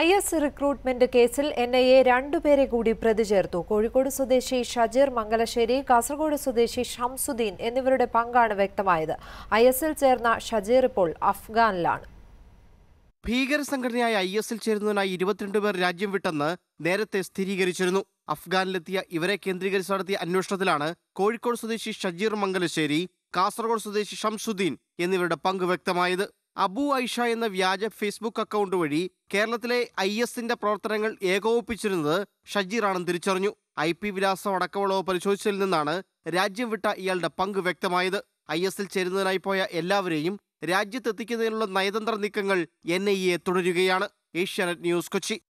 I S recruitment കേസിൽ N I A രണ്ടുപേരെ കൂടി പ്രതി ചേർത്തു കോഴിക്കോട് സ്വദേശി ഷജീർ മംഗലശ്ശേരി കാസർഗോഡ് സ്വദേശി ഷംസുദ്ദീൻ എന്നിവരുടെ പങ്കാണ് വ്യക്തമായത് ഐ എസിൽ ചേർന്ന ഷജീർ ഇപ്പോൾ അഫ്ഗാനിലാണ് ഭീകര സംഘടനയായ ഐ എസിൽ ചേരുന്നതിനായി ഇരുപത്തിരണ്ട് പേർ രാജ്യം വിട്ടെന്ന് നേരത്തെ സ്ഥിരീകരിച്ചിരുന്നു അഫ്ഗാനിലെത്തിയ ഇവരെ കേന്ദ്രീകരിച്ച് നടത്തിയ അന്വേഷണത്തിലാണ് കോഴിക്കോട് സ്വദേശി ഷജീർ മംഗലശ്ശേരി കാസർഗോഡ് സ്വദേശി ഷംസുദ്ദീൻ എന്നിവരുടെ പങ്ക് വ്യക്തമായത് അബു ഐഷ എന്ന വ്യാജ ഫേസ്ബുക്ക് അക്കൗണ്ട് വഴി കേരളത്തിലെ ഐ എസിന്റെ പ്രവർത്തനങ്ങൾ ഏകോപിപ്പിച്ചിരുന്നത് ഷജീറാണെന്ന് തിരിച്ചറിഞ്ഞു ഐ പി വിലാസം അടക്കമുള്ളവ പരിശോധിച്ചതിൽ നിന്നാണ് രാജ്യം വിട്ട ഇയാളുടെ പങ്ക് വ്യക്തമായത് ഐ എസിൽ ചേരുന്നതിനായി പോയ എല്ലാവരെയും രാജ്യത്തെത്തിക്കുന്നതിനുള്ള നയതന്ത്ര നീക്കങ്ങൾ എൻ ഐ എ തുടരുകയാണ് ഏഷ്യാനെറ്റ് ന്യൂസ് കൊച്ചി